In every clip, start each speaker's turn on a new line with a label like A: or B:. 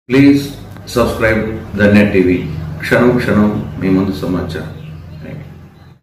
A: Please subscribe the net TV క్షణం క్షణం మీ ముందు సమాచారం థ్యాంక్ యూ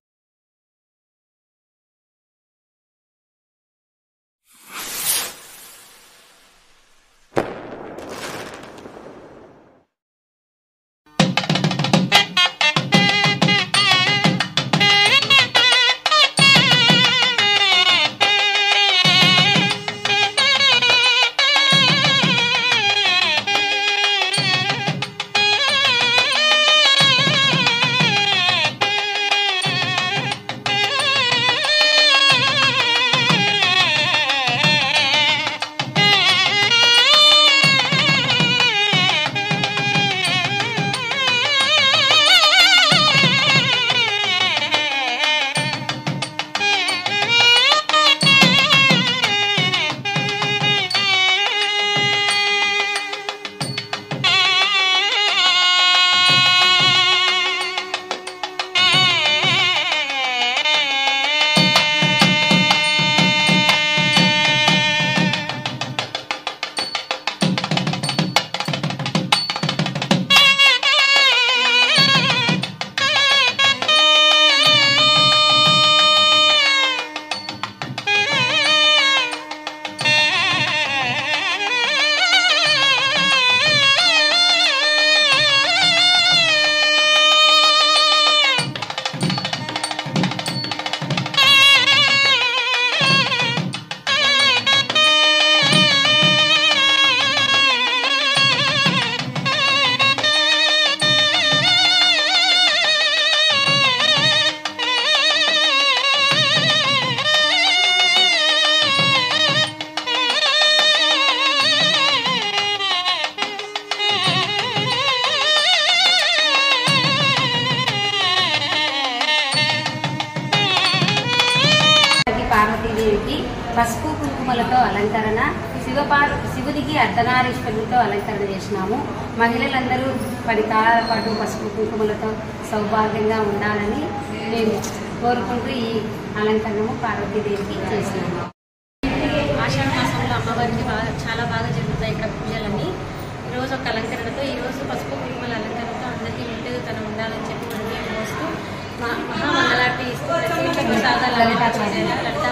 B: పార్వతి పార్వతీదేవికి పసుపు కుంకుమలతో అలంకరణ శివపార్ శివునికి అర్ధనారీశ్వరులతో అలంకరణ చేసినాము మహిళలందరూ పది కాలాల పాటు పసుపు కుంకుమలతో సౌభాగ్యంగా ఉండాలని మేము కోరుకుంటూ ఈ అలంకరణము పార్వతీదేవికి చేసినాము
C: ఆషాఢ మాసంలో అమ్మవారికి బాగా చాలా బాగా జరుగుతాయి ఇక్కడ పూజలన్నీ ఈరోజు ఒక అలంకరణతో ఈరోజు పసుపు కుంకుమల అలంకరణతో అందరికీ నిండుతనం ఉండాలని చెప్పి మనం మేము మోస్తూ మా మహామంగళార్తి ఇస్తూ ప్రసాదాలు
B: లలితాచార్య.
C: లలిత